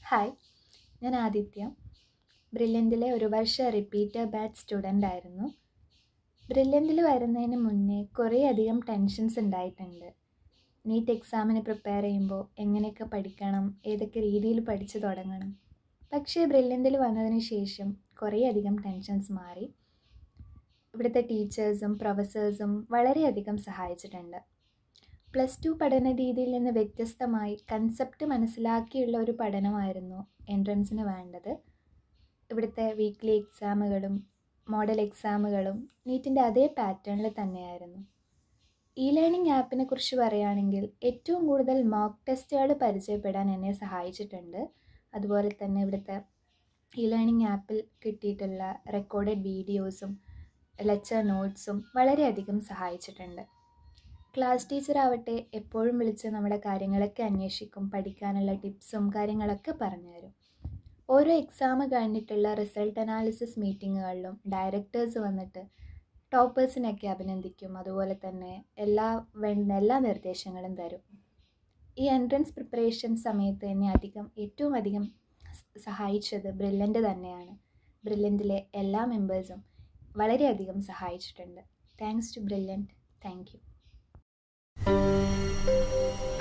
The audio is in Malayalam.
ഹായ് ഞാൻ ആദിത്യ ബ്രില്യൻറ്റിലെ ഒരു വർഷം റിപ്പീറ്റർ ബാച്ച് സ്റ്റുഡൻ്റ് ആയിരുന്നു ബ്രില്യൻറ്റിൽ വരുന്നതിന് മുന്നേ കുറേയധികം ടെൻഷൻസ് ഉണ്ടായിട്ടുണ്ട് നീറ്റ് എക്സാമിന് പ്രിപ്പയർ ചെയ്യുമ്പോൾ എങ്ങനെയൊക്കെ പഠിക്കണം ഏതൊക്കെ രീതിയിൽ പഠിച്ചു തുടങ്ങണം പക്ഷേ ബ്രില്യൻറ്റിൽ വന്നതിന് ശേഷം കുറേയധികം ടെൻഷൻസ് മാറി ഇവിടുത്തെ ടീച്ചേഴ്സും പ്രൊഫസേഴ്സും വളരെയധികം സഹായിച്ചിട്ടുണ്ട് പ്ലസ് ടു പഠന രീതിയിൽ നിന്ന് വ്യത്യസ്തമായി കൺസെപ്റ്റ് മനസ്സിലാക്കിയുള്ള ഒരു പഠനമായിരുന്നു എൻട്രൻസിന് വേണ്ടത് ഇവിടുത്തെ വീക്ക്ലി എക്സാമുകളും മോഡൽ എക്സാമുകളും നീറ്റിൻ്റെ അതേ പാറ്റേണിൽ തന്നെയായിരുന്നു ഇ ലേണിംഗ് ആപ്പിനെ കുറിച്ച് പറയുകയാണെങ്കിൽ ഏറ്റവും കൂടുതൽ മോക്ക് ടെസ്റ്റുകൾ പരിചയപ്പെടാൻ എന്നെ സഹായിച്ചിട്ടുണ്ട് അതുപോലെ തന്നെ ഇവിടുത്തെ ഇ ലേണിംഗ് ആപ്പിൽ കിട്ടിയിട്ടുള്ള റെക്കോർഡഡ് വീഡിയോസും ലെക്ചർ നോട്ട്സും വളരെയധികം സഹായിച്ചിട്ടുണ്ട് ക്ലാസ് ടീച്ചറാവട്ടെ എപ്പോഴും വിളിച്ച് നമ്മുടെ കാര്യങ്ങളൊക്കെ അന്വേഷിക്കും പഠിക്കാനുള്ള ടിപ്സും കാര്യങ്ങളൊക്കെ പറഞ്ഞു തരും ഓരോ എക്സാം കഴിഞ്ഞിട്ടുള്ള റിസൾട്ട് അനാലിസിസ് മീറ്റിങ്ങുകളിലും ഡയറക്ടേഴ്സ് വന്നിട്ട് ടോപ്പേഴ്സിനൊക്കെ അഭിനന്ദിക്കും അതുപോലെ തന്നെ എല്ലാ വേണ്ട എല്ലാ നിർദ്ദേശങ്ങളും തരും ഈ എൻട്രൻസ് പ്രിപ്പറേഷൻ സമയത്ത് എന്നെ അധികം ഏറ്റവും അധികം സഹായിച്ചത് ബ്രില്യൻ്റ് തന്നെയാണ് ബ്രില്യൻറ്റിലെ എല്ലാ മെമ്പേഴ്സും വളരെയധികം സഹായിച്ചിട്ടുണ്ട് thanks to brilliant thank U